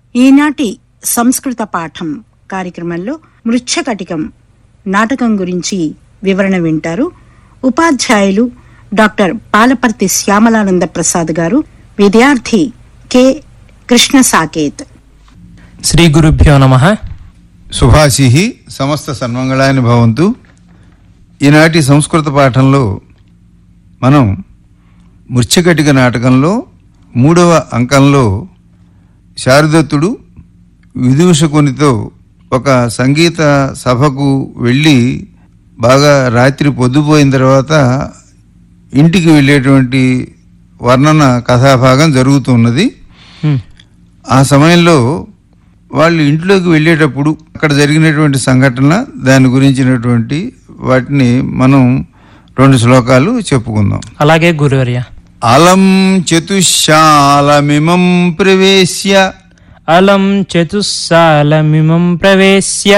ఈనాటి సంస్కృత పాఠం కార్యక్రమంలో మృచ్ఛకటికం నాటకం గురించి వివరణ వింటారు ఉపాధ్యాయులు డాక్టర్ పాలపర్తి శ్యామలానంద ప్రసాద్ గారు విద్యార్థి కె కృష్ణ సాకేత్ శ్రీ గురుభ్యో నమ శుభాశి సమస్త సన్మంగళాన్ని భవంతు ఈనాటి సంస్కృత పాఠంలో మనం మృచ్ఛకటిక నాటకంలో మూడవ అంకంలో శారదత్తుడు విదూషకునితో ఒక సంగీత సభకు వెళ్ళి బాగా రాత్రి పొద్దుపోయిన తర్వాత ఇంటికి వెళ్ళేటువంటి వర్ణన కథాభాగం జరుగుతున్నది హ్మ్. ఆ సమయంలో వాళ్ళు ఇంట్లోకి వెళ్ళేటప్పుడు అక్కడ జరిగినటువంటి సంఘటన దాని గురించినటువంటి వాటిని మనం రెండు శ్లోకాలు చెప్పుకుందాం అలాగే గురువర్య అలం చతుశాలమిమం ప్రవేశ్య అలం చతుస్సాలమిమం ప్రవేశ్య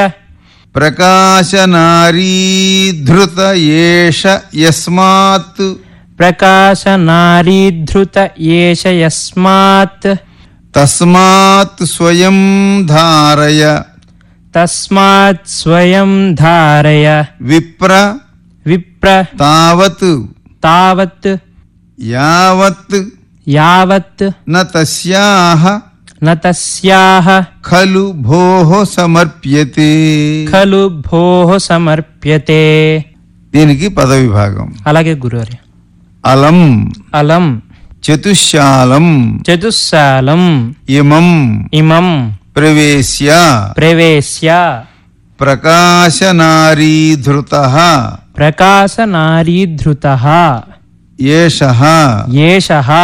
ప్రకాశనారీధృత ఏష యస్మాత్ ప్రకాశనారీధృత ఏష యస్మాత్ తస్మాత్ స్వయం ధారయ తస్మాత్ స్వయం ధారయ విప్ర విప్ర తావత్ తావత్ యావత్ యావత్ న తస్యాహ న తస్యాహ ఖలు భోః సమర్ప్యతే ఖలు భోః సమర్ప్యతే దీనికి పద విభాగం అలాగే గురువర్య అలం అలం చతుశాలం చతుస్సాలం ఇమం ఇమం ప్రవేశ్య ప్రవేశ్య ప్రకాశనారీధృత ప్రకాశనారీధృత ఏష ఏష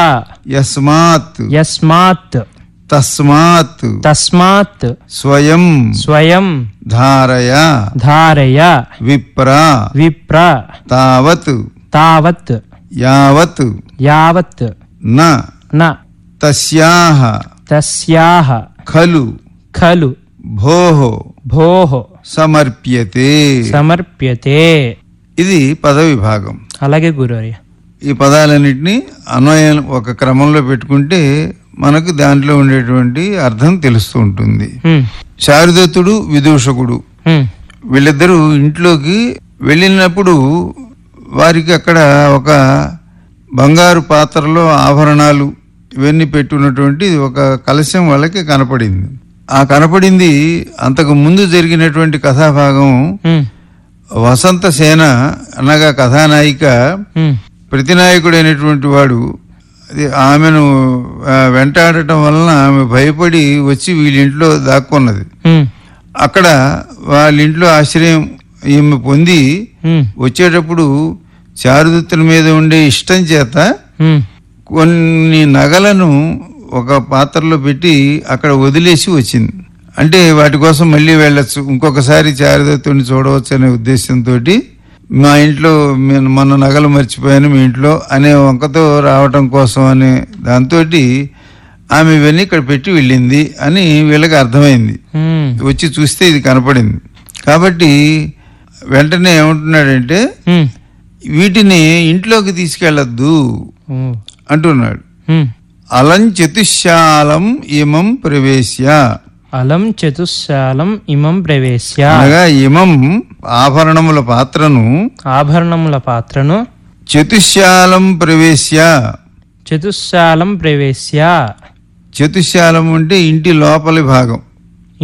యస్మాత్ యస్మాత్ తస్మాత్ తస్మాత్ స్వయం స్వయం ధారయ ధారయ విప్ర విప్ర తావత్ తావత్ యావత్ యావత్ న న తస్యాహ తస్యాహ ఖలు ఖలు భోః భోః సమర్ప్యతే సమర్ప్యతే ఇది పద విభాగం అలాగే గురువర్య ఈ పదాలన్నింటినీ అన్వయం ఒక క్రమంలో పెట్టుకుంటే మనకు దాంట్లో ఉండేటువంటి అర్థం తెలుస్తూ ఉంటుంది హ్మ్, శారదత్తుడు విదూషకుడు హ్మ్, వీళ్ళిద్దరూ ఇంట్లోకి వెళ్ళినప్పుడు వారికి అక్కడ ఒక బంగారు పాత్రలో ఆభరణాలు ఇవన్నీ పెట్టున్నటువంటి ఒక కలశం వాళ్ళకి కనపడింది ఆ కనపడింది అంతకు ముందు జరిగినటువంటి కథాభాగం హ్మ్, వసంత సేన అనగా కథానాయిక హ్మ్, ప్రతినాయకుడైనటువంటి వాడు అది ఆమెను ఆ, వెంటాడటం వలన ఆమె భయపడి వచ్చి వీళ్ళింట్లో దాక్కున్నది హ్మ్, అక్కడ వాళ్ళ ఇంట్లో ఆశ్రయం ఈమె పొంది హ్మ్, వచ్చేటప్పుడు చారుదత్తుల మీద ఉండే ఇష్టం చేత హ్మ్, కొన్ని నగలను ఒక పాత్రలో పెట్టి అక్కడ వదిలేసి వచ్చింది అంటే వాటి కోసం మళ్ళీ వెళ్ళొచ్చు ఇంకొకసారి చారుదత్తుని చూడవచ్చు అనే ఉద్దేశంతో మా ఇంట్లో నేను మొన్న నగలు మర్చిపోయాను మీ ఇంట్లో అనే వంకతో రావటం కోసం అనే దాంతో ఆమె ఇవన్నీ ఇక్కడ పెట్టి వెళ్ళింది అని వీళ్ళకి అర్థమైంది హ్మ్, వచ్చి చూస్తే ఇది కనపడింది కాబట్టి వెంటనే ఏమంటున్నాడంటే హ్మ్, వీటిని ఇంట్లోకి తీసుకెళ్లొద్దు హ్మ్, అంటున్నాడు హ్మ్. అలం చతుశాలం ఇమం ప్రవేశ్య అలం చతుశాలం ఇమం ప్రవేశ్య అనగా ఇమం ఆభరణముల పాత్రను ఆభరణముల పాత్రను చతుశాలం ప్రవేశ్య చతుశాలం ప్రవేశ్య చతుశాలం అంటే ఇంటి లోపలి భాగం